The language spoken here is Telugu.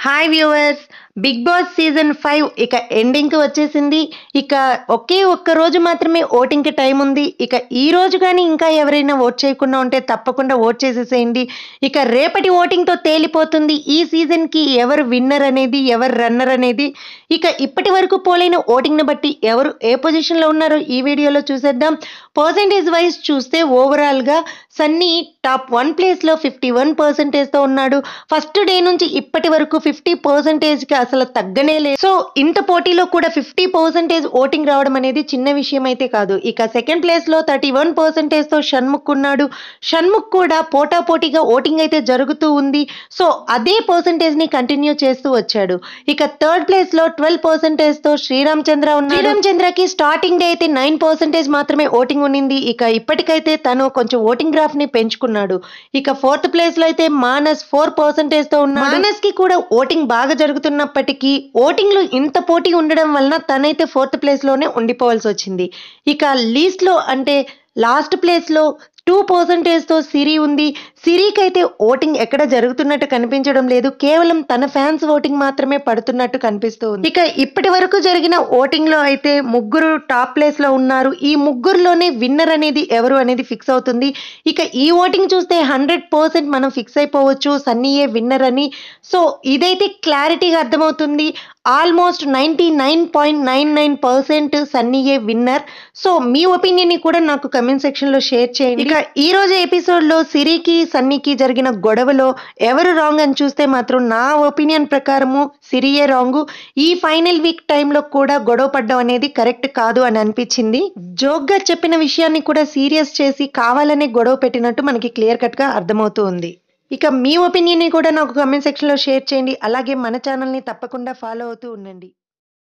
hi viewers Big Boss season five ఇక ఎండింగ్కి వచ్చేసింది ఇక ఒకే ఒక్క రోజు మాత్రమే ఓటింగ్కి టైం ఉంది ఇక ఈ రోజు కానీ ఇంకా ఎవరైనా ఓట్ చేయకుండా ఉంటే తప్పకుండా ఓట్ చేసేసేయండి ఇక రేపటి ఓటింగ్తో తేలిపోతుంది ఈ సీజన్కి ఎవరు విన్నర్ అనేది ఎవరు రన్నర్ అనేది ఇక ఇప్పటి వరకు పోలైన ఓటింగ్ని బట్టి ఎవరు ఏ పొజిషన్లో ఉన్నారో ఈ వీడియోలో చూసేద్దాం పర్సంటేజ్ వైజ్ చూస్తే ఓవరాల్గా సన్నీ టాప్ వన్ ప్లేస్లో ఫిఫ్టీ వన్ పర్సెంటేజ్తో ఉన్నాడు ఫస్ట్ డే నుంచి ఇప్పటి వరకు ఫిఫ్టీ పర్సెంటేజ్కి అసలు తగ్గనే లేదు సో ఇంత పోటీలో కూడా ఫిఫ్టీ పర్సెంటేజ్ ఓటింగ్ రావడం అనేది చిన్న విషయం అయితే కాదు ఇక సెకండ్ ప్లేస్లో థర్టీ వన్ పర్సెంటేజ్తో షణ్ముఖ్ ఉన్నాడు షణ్ముఖ్ కూడా పోటాపోటీగా ఓటింగ్ అయితే జరుగుతూ ఉంది సో అదే పర్సెంటేజ్ని కంటిన్యూ చేస్తూ వచ్చాడు ఇక థర్డ్ ప్లేస్లో ట్వెల్వ్ పర్సెంటేజ్తో శ్రీరామ్ చంద్ర ఉన్నాడు శ్రీరామ్ చంద్రకి స్టార్టింగ్ డే అయితే నైన్ పర్సెంటేజ్ మాత్రమే ఓటింగ్ ఉన్నింది ఇక ఇప్పటికైతే తను కొంచెం ఓటింగ్ గ్రాఫ్ ని పెంచుకున్నాడు ఇక ఫోర్త్ ప్లేస్ లో అయితే మానస్ ఫోర్ పర్సెంటేజ్ తో ఉన్నాడు మానస్ కి కూడా ఓటింగ్ బాగా జరుగుతున్నప్పటికీ ఓటింగ్ లో ఇంత పోటీ ఉండడం వలన తనైతే ఫోర్త్ ప్లేస్ లోనే ఉండిపోవాల్సి వచ్చింది ఇక లీస్ట్ లో అంటే లాస్ట్ ప్లేస్ లో టూ పర్సెంటేజ్తో సిరి ఉంది సిరికి అయితే ఓటింగ్ ఎక్కడ జరుగుతున్నట్టు కనిపించడం లేదు కేవలం తన ఫ్యాన్స్ ఓటింగ్ మాత్రమే పడుతున్నట్టు కనిపిస్తూ ఉంది ఇక ఇప్పటి వరకు జరిగిన ఓటింగ్ లో అయితే ముగ్గురు టాప్ ప్లేస్ లో ఉన్నారు ఈ ముగ్గురులోనే విన్నర్ అనేది ఎవరు అనేది ఫిక్స్ అవుతుంది ఇక ఈ ఓటింగ్ చూస్తే హండ్రెడ్ పర్సెంట్ మనం ఫిక్స్ అయిపోవచ్చు సన్నీయే విన్నర్ అని సో ఇదైతే క్లారిటీగా అర్థమవుతుంది almost ninety nine point nine nine percent సన్నీయే విన్నర్ సో మీ ఒపీనియన్ ని కూడా నాకు కమెంట్ సెక్షన్ లో షేర్ చేయండి ఇక ఈ రోజు ఎపిసోడ్ లో సిరికి సన్నీకి జరిగిన గొడవలో ఎవరు రాంగ్ అని చూస్తే మాత్రం నా ఒపీనియన్ ప్రకారము సిరియే రాంగ్ ఈ ఫైనల్ వీక్ టైంలో కూడా గొడవ పడ్డం అనేది కరెక్ట్ కాదు అని అనిపించింది జోక్ గా చెప్పిన విషయాన్ని కూడా సీరియస్ చేసి కావాలనే గొడవ పెట్టినట్టు మనకి క్లియర్ కట్ గా అర్థమవుతూ ఉంది ఇక మీ ఒపీనియన్ని కూడా నాకు కమెంట్ సెక్షన్లో షేర్ చేయండి అలాగే మన ఛానల్ని తప్పకుండా ఫాలో అవుతూ ఉండండి